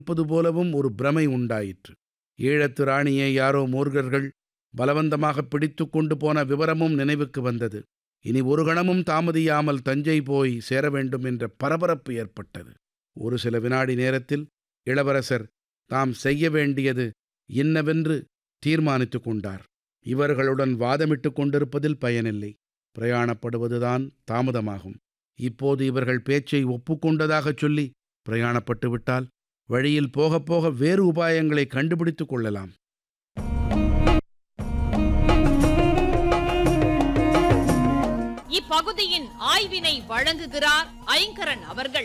இருப்பது போலவும் ஒரு பிரமை உண்டாயிற்று ஈழத்து ராணியை யாரோ மூர்க்கர்கள் பலவந்தமாக பிடித்து கொண்டு போன விவரமும் நினைவுக்கு வந்தது இனி ஒரு கணமும் தாமதியாமல் தஞ்சை போய் சேர வேண்டும் என்ற பரபரப்பு ஏற்பட்டது ஒரு சில வினாடி நேரத்தில் இளவரசர் தாம் செய்ய வேண்டியது இன்னவென்று தீர்மானித்துக் கொண்டார் இவர்களுடன் வாதமிட்டுக் கொண்டிருப்பதில் பயனில்லை பிரயாணப்படுவதுதான் தாமதமாகும் இப்போது இவர்கள் பேச்சை ஒப்புக்கொண்டதாகச் சொல்லி பிரயாணப்பட்டு விட்டால் வழியில் போகப் போக வேறு உபாயங்களை கண்டுபிடித்துக் கொள்ளலாம் இப்பகுதியின் ஆய்வினை வழங்குகிறார் ஐங்கரன் அவர்கள்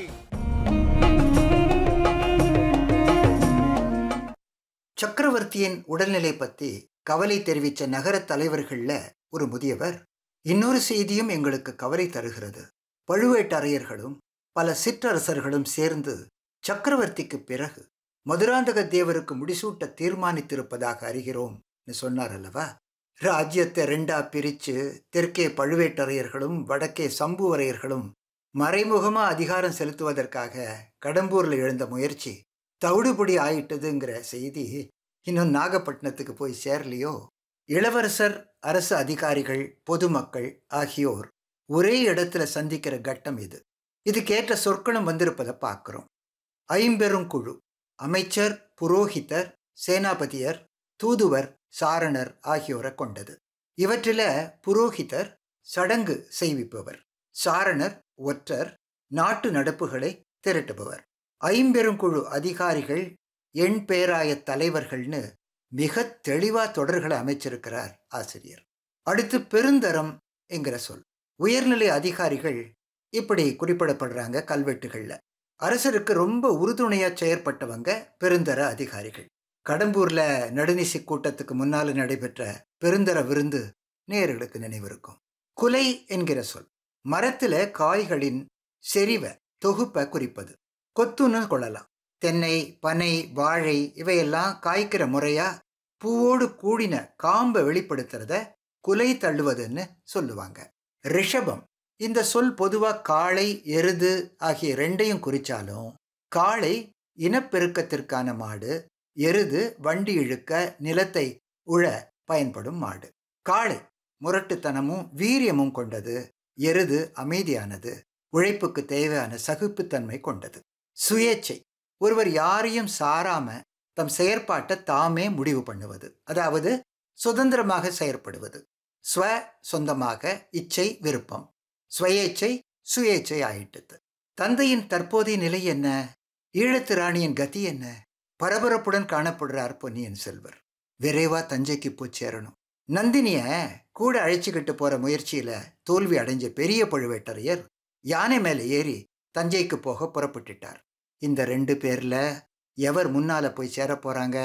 சக்கரவர்த்தியின் உடல்நிலை பத்தி கவலை தெரிவித்த நகர தலைவர்கள்ல ஒரு முதியவர் இன்னொரு செய்தியும் எங்களுக்கு கவலை தருகிறது பழுவேட்டரையர்களும் பல சிற்றரசர்களும் சேர்ந்து சக்கரவர்த்திக்கு பிறகு மதுராந்தக தேவருக்கு முடிசூட்ட தீர்மானித்திருப்பதாக அறிகிறோம் சொன்னார் அல்லவா ராஜ்யத்தை ரெண்டா பிரிச்சு தெற்கே பழுவேட்டரையர்களும் வடக்கே சம்புவரையர்களும் மறைமுகமா அதிகாரம் செலுத்துவதற்காக கடம்பூர்ல எழுந்த முயற்சி தவிடுபடி ஆயிட்டதுங்கிற செய்தி இன்னும் நாகப்பட்டினத்துக்கு போய் சேரலையோ இளவரசர் அரசு அதிகாரிகள் பொதுமக்கள் ஆகியோர் ஒரே இடத்துல சந்திக்கிற கட்டம் இது இதுக்கேற்ற சொற்களும் வந்திருப்பதை பார்க்குறோம் ஐம்பெரும் குழு அமைச்சர் புரோகிதர் சேனாபதியர் தூதுவர் சாரணர் ஆகியோரை கொண்டது இவற்றில புரோகிதர் சடங்கு செய்விப்பவர் சாரணர் ஒற்றர் நாட்டு நடப்புகளை திரட்டுபவர் ஐம்பெருங்குழு அதிகாரிகள் எண் பேராய தலைவர்கள்னு மிக தெளிவா தொடர்களை அமைச்சிருக்கிறார் ஆசிரியர் அடுத்து பெருந்தரம் என்கிற சொல் உயர்நிலை அதிகாரிகள் இப்படி குறிப்பிடப்படுறாங்க கல்வெட்டுகள்ல அரசருக்கு ரொம்ப உறுதுணையா செயற்பட்டவங்க பெருந்தர அதிகாரிகள் கடம்பூர்ல நடுநிசி கூட்டத்துக்கு முன்னால நடைபெற்ற பெருந்தர விருந்து நேர்களுக்கு நினைவிருக்கும் குலை என்கிற சொல் மரத்துல காய்களின் செறிவை தொகுப்பை குறிப்பது கொத்துன்னு கொள்ளலாம் தென்னை பனை வாழை இவையெல்லாம் காய்க்கிற முறையா பூவோடு கூடின காம்பை வெளிப்படுத்துறத குலை தள்ளுவதுன்னு சொல்லுவாங்க ரிஷபம் இந்த சொல் பொதுவா காளை எருது ஆகிய ரெண்டையும் குறிச்சாலும் காளை இனப்பெருக்கத்திற்கான மாடு எருது வண்டி இழுக்க நிலத்தை உழ பயன்படும் மாடு காளை முரட்டுத்தனமும் வீரியமும் கொண்டது எருது அமைதியானது உழைப்புக்கு தேவையான சகிப்புத்தன்மை கொண்டது சுயேச்சை ஒருவர் யாரையும் சாராம தம் செயற்பாட்டை தாமே முடிவு பண்ணுவது அதாவது சுதந்திரமாக செயற்படுவது ஸ்வ சொந்தமாக இச்சை விருப்பம் ஸ்வயேச்சை சுயேச்சை ஆயிட்டது தந்தையின் தற்போதைய நிலை என்ன ஈழத்து ராணியின் கதி என்ன பரபரப்புடன் காணப்படுறார் பொன்னியின் செல்வர் விரைவா தஞ்சைக்கு போய் சேரணும் நந்தினிய கூட அழைச்சிக்கிட்டு போற முயற்சியில தோல்வி அடைஞ்ச பெரிய பழுவேட்டரையர் யானை மேல ஏறி தஞ்சைக்கு போக புறப்பட்டுட்டார் இந்த ரெண்டு பேர்ல எவர் முன்னால போய் சேர போறாங்க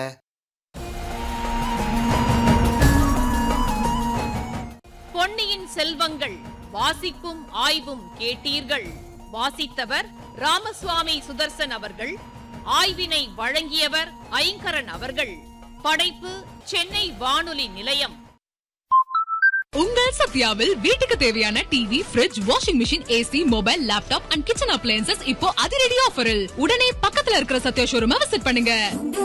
பொன்னியின் செல்வங்கள் வாசிப்பும் ஆய்வும் கேட்டீர்கள் வாசித்தவர் ராமசுவாமி சுதர்சன் அவர்கள் ஆய்வினை வழங்கியவர் ஐங்கரன் அவர்கள் படைப்பு சென்னை வானொலி நிலையம் உங்கள் சத்யாவில் வீட்டுக்கு தேவையான TV fridge washing machine AC mobile laptop and kitchen appliances இப்போ அதிரடி ஆஃபரில் உடனே பக்கத்துல இருக்கிற சத்யா ஷோரூமை விசிட் பண்ணுங்க